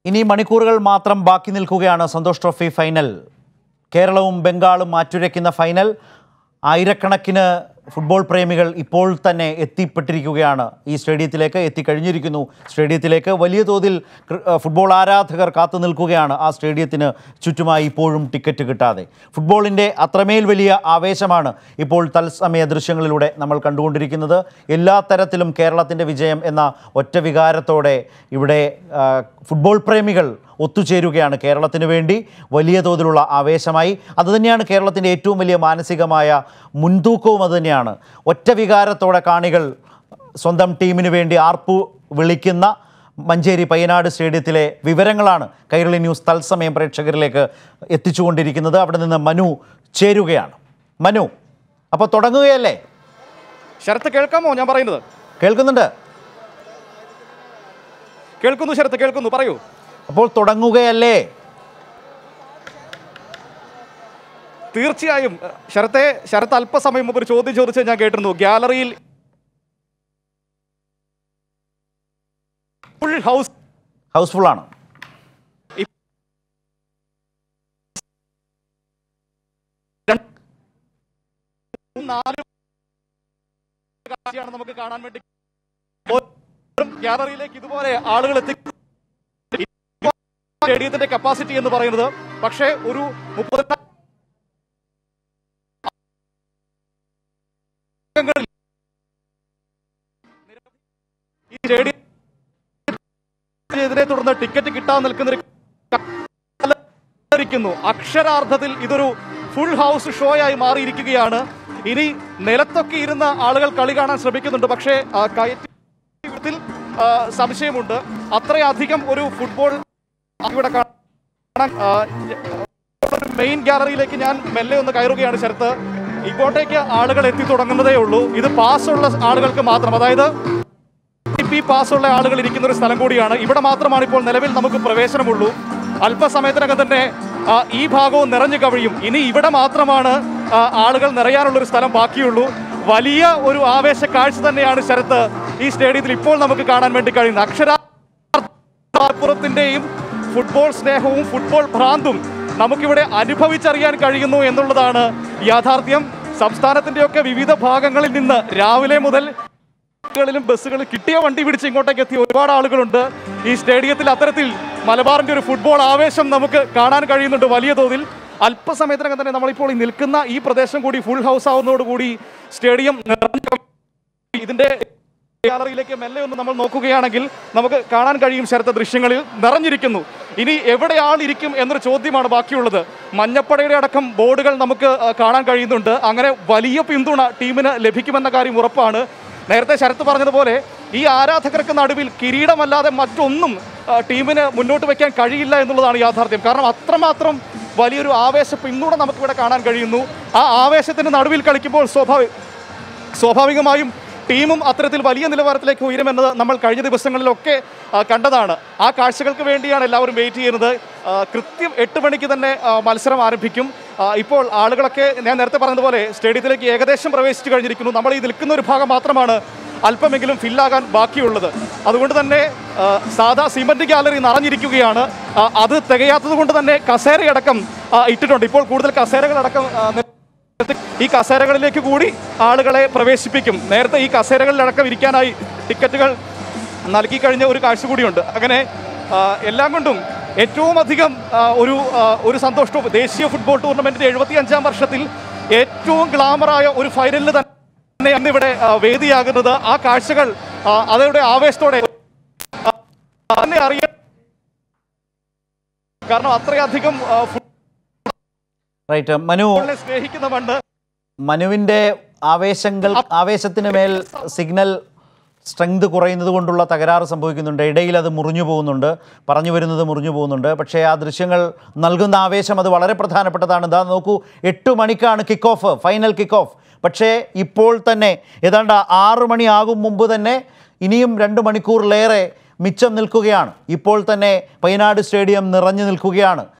ഇനി മണിക്കൂറുകൾ മാത്രം ബാക്കി നിൽക്കുകയാണ് സന്തോഷ് ട്രോഫി ഫൈനൽ കേരളവും ബംഗാളും മാറ്റുരയ്ക്കുന്ന ഫൈനൽ ആയിരക്കണക്കിന് ഫുട്ബോൾ പ്രേമികൾ ഇപ്പോൾ തന്നെ എത്തിപ്പെട്ടിരിക്കുകയാണ് ഈ സ്റ്റേഡിയത്തിലേക്ക് എത്തിക്കഴിഞ്ഞിരിക്കുന്നു സ്റ്റേഡിയത്തിലേക്ക് വലിയ തോതിൽ ക്രി- ഏഹ് ഫുട്ബോൾ ആരാധകർ കാത്തു നിൽക്കുകയാണ് ആ സ്റ്റേഡിയത്തിന് ചുറ്റുമായി ഇപ്പോഴും ടിക്കറ്റ് കിട്ടാതെ ഫുട്ബോളിൻ്റെ അത്രമേൽ വലിയ ആവേശമാണ് ഇപ്പോൾ തത്സമയ ദൃശ്യങ്ങളിലൂടെ നമ്മൾ കണ്ടുകൊണ്ടിരിക്കുന്നത് എല്ലാ തരത്തിലും കേരളത്തിൻ്റെ വിജയം എന്ന ഒറ്റ വികാരത്തോടെ ഇവിടെ ആ, ഫുട്ബോൾ പ്രേമികൾ ഒത്തുചേരുകയാണ് കേരളത്തിന് വേണ്ടി വലിയ തോതിലുള്ള ആവേശമായി അതുതന്നെയാണ് കേരളത്തിൻ്റെ ഏറ്റവും വലിയ മാനസികമായ മുൻതൂക്കവും അതുതന്നെയാണ് ഒറ്റ വികാരത്തോടെ കാണികൾ സ്വന്തം ടീമിന് വേണ്ടി ആർപ്പു വിളിക്കുന്ന മഞ്ചേരി പയ്യനാട് സ്റ്റേഡിയത്തിലെ വിവരങ്ങളാണ് കൈരളി ന്യൂസ് തത്സമയം പ്രേക്ഷകരിലേക്ക് എത്തിച്ചുകൊണ്ടിരിക്കുന്നത് അവിടെ നിന്ന് മനു ചേരുകയാണ് മനു അപ്പോൾ തുടങ്ങുകയല്ലേ ശരത്ത് കേൾക്കാമോ ഞാൻ പറയുന്നത് കേൾക്കുന്നുണ്ട് കേൾക്കുന്നു ശരത്ത് കേൾക്കുന്നു പറയൂ അപ്പോൾ തുടങ്ങുകയല്ലേ തീർച്ചയായും ശരത്തെ ശരത്ത് അല്പസമയം മുമ്പ് ഒരു ചോദ്യം ചോദിച്ചത് ഞാൻ കേട്ടിരുന്നു ഗാലറിയിൽ ഫുൾ ഹൗസ് ഹൗസ്ഫുള്ളാണ് നാല് കാഴ്ചയാണ് നമുക്ക് കാണാൻ വേണ്ടി ഓരോ ഗാലറിയിലേക്ക് ഇതുപോലെ ആളുകൾ എത്തി സ്റ്റേഡിയത്തിന്റെ കപ്പാസിറ്റി എന്ന് പറയുന്നത് പക്ഷേ ഒരു മുപ്പത് ഈ സ്റ്റേഡിയം ഇതിനെ തുടർന്ന് ടിക്കറ്റ് കിട്ടാൻ നിൽക്കുന്ന ഒരു ഇരിക്കുന്നു അക്ഷരാർത്ഥത്തിൽ ഇതൊരു ഫുൾ ഹൗസ് ഷോ ആയി മാറിയിരിക്കുകയാണ് ഇനി നിലത്തൊക്കെ ഇരുന്ന ആളുകൾ കളി കാണാൻ ശ്രമിക്കുന്നുണ്ട് പക്ഷേ ആ, കയറ്റത്തിൽ ആ, സംശയമുണ്ട് അത്രയധികം ഒരു ഫുട്ബോൾ ഇവിടെ കാണാൻ ആ, മെയിൻ ഗാലറിയിലേക്ക് ഞാൻ മെല്ലെ ഒന്ന് കയറുകയാണ് ശരത്ത് ഇങ്ങോട്ടേക്ക് ആളുകൾ എത്തി തുടങ്ങുന്നതേ ഉള്ളൂ ഇത് പാസ്സുള്ള ആളുകൾക്ക് മാത്രം അതായത് പി പാസ്സുള്ള ആളുകൾ ഇരിക്കുന്ന ഒരു സ്ഥലം കൂടിയാണ് ഇവിടെ മാത്രമാണ് ഇപ്പോൾ നിലവിൽ നമുക്ക് പ്രവേശനമുള്ളൂ അല്പസമയത്തിനകം തന്നെ ആ, ഈ ഭാഗവും നിറഞ്ഞു കവിയും ഇനി ഇവിടെ മാത്രമാണ് ആ, ആളുകൾ നിറയാനുള്ള ഒരു സ്ഥലം ബാക്കിയുള്ളൂ വലിയ ഒരു ആവേശ കാഴ്ച തന്നെയാണ് ശരത്ത് ഈ സ്റ്റേഡിയത്തിൽ ഇപ്പോൾ നമുക്ക് കാണാൻ വേണ്ടി കഴിയുന്നത് അക്ഷരാപുറത്തിന്റെയും ഫുട്ബോൾ സ്നേഹവും ഫുട്ബോൾ ഭ്രാന്തും നമുക്കിവിടെ അനുഭവിച്ചറിയാൻ കഴിയുന്നു എന്നുള്ളതാണ് യാഥാർത്ഥ്യം സംസ്ഥാനത്തിന്റെയൊക്കെ വിവിധ ഭാഗങ്ങളിൽ നിന്ന് രാവിലെ മുതൽ കളിലും ബസ്സുകളിൽ കിട്ടിയ വണ്ടി പിടിച്ച് ഇങ്ങോട്ടേക്ക് എത്തിയ ഒരുപാട് ആളുകളുണ്ട് ഈ സ്റ്റേഡിയത്തിൽ അത്തരത്തിൽ മലബാറിന്റെ ഒരു ഫുട്ബോൾ ആവേശം നമുക്ക് കാണാൻ കഴിയുന്നുണ്ട് വലിയ തോതിൽ അല്പസമയത്തിനകം തന്നെ നമ്മളിപ്പോൾ ഈ നിൽക്കുന്ന ഈ പ്രദേശം കൂടി ഫുൾ ഹൗസ് ആവുന്നതോടുകൂടി സ്റ്റേഡിയം നിറഞ്ഞു ഇതിന്റെ ഗാലറിയിലേക്ക് മെല്ലെ ഒന്ന് നമ്മൾ നോക്കുകയാണെങ്കിൽ നമുക്ക് കാണാൻ കഴിയും ശരത്ത ദൃശ്യങ്ങളിൽ നിറഞ്ഞിരിക്കുന്നു ഇനി എവിടെ ആളിരിക്കും എന്നൊരു ചോദ്യമാണ് ബാക്കിയുള്ളത് മഞ്ഞപ്പടയുടെ അടക്കം ബോർഡുകൾ നമുക്ക് ആ, കാണാൻ കഴിയുന്നുണ്ട് അങ്ങനെ വലിയ പിന്തുണ ടീമിന് ലഭിക്കുമെന്ന കാര്യം ഉറപ്പാണ് നേരത്തെ ശരത്ത് പറഞ്ഞതുപോലെ ഈ ആരാധകർക്ക് നടുവിൽ കിരീടമല്ലാതെ മറ്റൊന്നും ആ, ടീമിന് മുന്നോട്ട് വയ്ക്കാൻ കഴിയില്ല എന്നുള്ളതാണ് യാഥാർത്ഥ്യം കാരണം അത്രമാത്രം വലിയൊരു ആവേശ പിന്തുണ നമുക്കിവിടെ കാണാൻ കഴിയുന്നു ആ ആവേശത്തിന് നടുവിൽ കളിക്കുമ്പോൾ സ്വാഭാവിക സ്വാഭാവികമായും ടീമും അത്തരത്തിൽ വലിയ നിലവാരത്തിലേക്ക് ഉയരുമെന്നത് നമ്മൾ കഴിഞ്ഞ ദിവസങ്ങളിലൊക്കെ ആ, കണ്ടതാണ് ആ കാഴ്ചകൾക്ക് വേണ്ടിയാണ് എല്ലാവരും വെയിറ്റ് ചെയ്യുന്നത് ആ, കൃത്യം എട്ട് മണിക്ക് തന്നെ ആ, മത്സരം ആരംഭിക്കും ആ, ഇപ്പോൾ ആളുകളൊക്കെ ഞാൻ നേരത്തെ പറഞ്ഞതുപോലെ സ്റ്റേഡിയത്തിലേക്ക് ഏകദേശം പ്രവേശിച്ചു കഴിഞ്ഞിരിക്കുന്നു നമ്മൾ ഈ നിൽക്കുന്ന ഒരു ഭാഗം മാത്രമാണ് അല്പമെങ്കിലും ഫില്ലാകാൻ ബാക്കിയുള്ളത് അതുകൊണ്ട് തന്നെ ആ, സാധാ സിമന്റ് ഗാലറി നിറഞ്ഞിരിക്കുകയാണ് ആ, അത് തികയാത്തത് കൊണ്ട് തന്നെ കസേരയടക്കം ആ, ഇട്ടിട്ടുണ്ട് ഇപ്പോൾ കൂടുതൽ കസേരകളടക്കം ആ, ഈ കസേരകളിലേക്ക് കൂടി ആളുകളെ പ്രവേശിപ്പിക്കും നേരത്തെ ഈ കസേരകളിലടക്കം ഇരിക്കാനായി ടിക്കറ്റുകൾ നൽകി കഴിഞ്ഞ ഒരു കാഴ്ച കൂടിയുണ്ട് അങ്ങനെ ആ, എല്ലാം കൊണ്ടും ഏറ്റവും അധികം ആ, ഒരു ആ, ഒരു സന്തോഷവും ദേശീയ ഫുട്ബോൾ ടൂർണമെന്റിന്റെ എഴുപത്തി അഞ്ചാം വർഷത്തിൽ ഏറ്റവും ഗ്ലാമറായ ഒരു ഫൈനലിൽ തന്നെ അന്ന് ഇവിടെ ആ, വേദിയാകുന്നത് ആ കാഴ്ചകൾ ആ, അതയുടെ ആവേശത്തോടെ ആ, തന്നെ അറിയാൻ കാരണം അത്രയധികം ആ, റൈറ്റ് മനു ഫുട്ബോളിനെ സ്നേഹിക്കുന്ന പണ്ട് മനുവിൻ്റെ ആവേശങ്ങൾ ആവേശത്തിന് മേൽ സിഗ്നൽ സ്ട്രെങ്ത് കുറയുന്നത് കൊണ്ടുള്ള തകരാറ് സംഭവിക്കുന്നുണ്ട് ഇടയിൽ അത് മുറിഞ്ഞു പോകുന്നുണ്ട് പറഞ്ഞു വരുന്നത് മുറിഞ്ഞു പോകുന്നുണ്ട് പക്ഷേ ആ ദൃശ്യങ്ങൾ നൽകുന്ന ആവേശം അത് വളരെ പ്രധാനപ്പെട്ടതാണ് ഇതാ നോക്കൂ എട്ട് മണിക്കാണ് kick off final kick off പക്ഷേ ഇപ്പോൾ തന്നെ ഏതാണ്ട് ആറ് മണിയാകും മുമ്പ് തന്നെ ഇനിയും രണ്ട് മണിക്കൂറിലേറെ മിച്ചം നിൽക്കുകയാണ് ഇപ്പോൾ തന്നെ പയ്യനാട് സ്റ്റേഡിയം നിറഞ്ഞു നിൽക്കുകയാണ്